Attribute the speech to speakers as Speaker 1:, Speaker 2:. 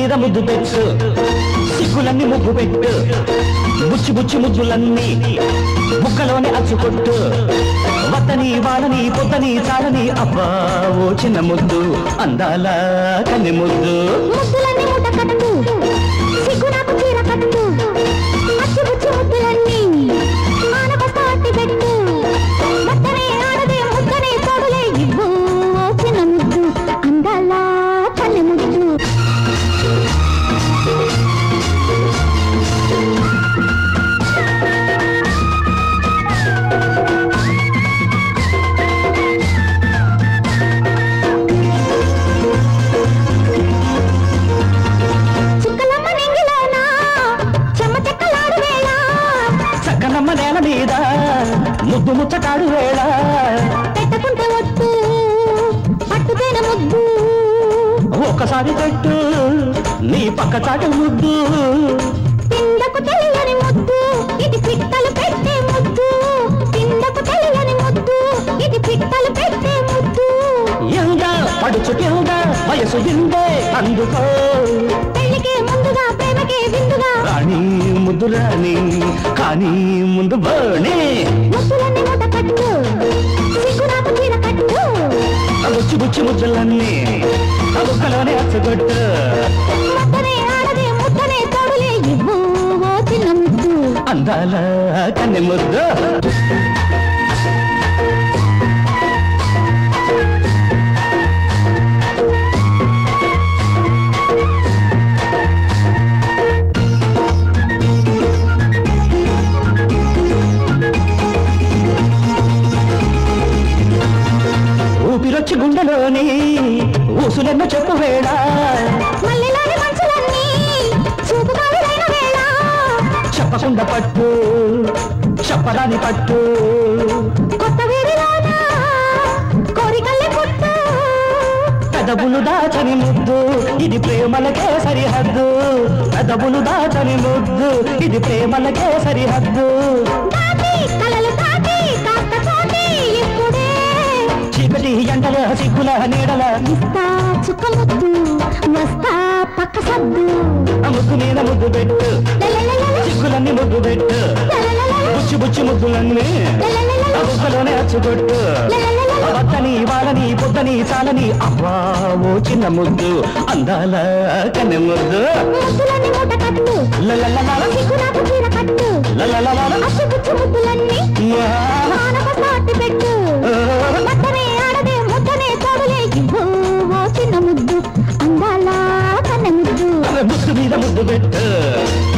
Speaker 1: మీద ముద్దు పెట్టు సిగ్గులన్నీ ముగ్గు పెట్టు బుచ్చి బుచ్చి ముద్దులన్నీ బుక్కలోనే అచ్చుకొట్టు వత్తని వాలని పొద్దని చాలని అబ్బా ఓ చిన్న ముద్దు అందాల కన్నె ముద్దు
Speaker 2: ముద్దులన్నీ మూట కట్టు సిగ్గు నాకు చీర కట్టు అచ్చి బుచ్చి ముద్దులన్నీ ఆనబస్త అట్టి పెట్టు ముద్దనే ఆడదే ముద్దనే తోడులే ఇవ్వు ఓ చిన్న ముద్దు అందాల కన్నె ముద్దు చుక్కలమ్మ నింగిలోనా చెమ్మ చెక్కలాడు వేళ
Speaker 1: చక్కనమ్మ నేల మీద ముద్దు ముచ్చటాడు వేళ
Speaker 2: పెట్టకుంటే వద్దు పట్టుదైన ముద్దు
Speaker 1: ఒక్కసారి పెట్టు నీ పక్క చాటు ముద్దు
Speaker 2: పిందకు తెలియని ముద్దు ఇది పిట్టలు పెట్టే ముద్దు పిందకు తెలియని ముద్దు ఇది పిట్టలు పెట్టే ముద్దు
Speaker 1: ఎండ పడుచు కింద వయసు విందే అందుకో
Speaker 2: పెళ్లికే ముందుగా ప్రేమకే విందుగా
Speaker 1: రాణి ముద్దు రాణి కానీ ముందు బోణి
Speaker 2: ముద్దులన్నీ మూట కట్టు సిగ్గు నాకు చీర కట్టు
Speaker 1: బుచ్చి బుచ్చి ముద్దులన్నీ బుక్కలోనే అచ్చగొట్టు
Speaker 2: ముద్దనే ఆడదే ముద్దనే తోడులే ఇవ్వు ఓ చిన్న ముద్దు
Speaker 1: అందాల కన్నె ముద్దు ఊపిరొచ్చి గుండెలోని ఊసులెన్న చెప్పు వేళ
Speaker 2: మల్లెలోని మంచులన్నీ చూపు కావిలైన వేళ
Speaker 1: చెప్పకుండా పట్టు చెప్పరాని పట్టు
Speaker 2: కొత్త వేడిలోన కోరికల్లే పుట్టు
Speaker 1: పెదవులు దాచని ముద్దు ఇది ప్రేమలకే సరిహద్దు పెదవులు దాచని ముద్దు ఇది ప్రేమలకే సరిహద్దు
Speaker 2: తాకి కలలు తాకి కాస్త చోటి ఇప్పుడే
Speaker 1: చీకటి ఎండల సిగ్గుల నీడల
Speaker 2: ఇస్తా చుక్క ముద్దు వస్తా పక్క సద్దు
Speaker 1: ఆ ముద్దు మీద ముద్దు పెట్టు
Speaker 2: లలలలల,
Speaker 1: సిగ్గులన్నీ ముద్దు పెట్టు
Speaker 2: లలలలల,
Speaker 1: బుచ్చి బుచ్చి ముద్దులన్నీ
Speaker 2: లలలలల,
Speaker 1: ఆ బుగ్గలోనే అచ్చుకొట్టు
Speaker 2: లలలలల.
Speaker 1: వద్దని వాళ్ళని పొద్దని చాలని అబ్బా ఓ చిన్న ముద్దు అందాల కన్నె ముద్దు
Speaker 2: ముద్దులన్నీ మూట కట్టు
Speaker 1: లలలలల,
Speaker 2: సిగ్గు నాకు చీర కట్టు
Speaker 1: లలలలల,
Speaker 2: అచ్చు బుచ్చు ముద్దులన్నీ
Speaker 1: యా.
Speaker 2: ఆనబస్త అట్టి పెట్టు ముద్దనే ఆడదే ముద్దనే తోడులే ఇవ్వు ఓ చిన్న ముద్దు అందాల కన్నె ముద్దు
Speaker 1: ముద్దు మీద ముద్దు పెట్టు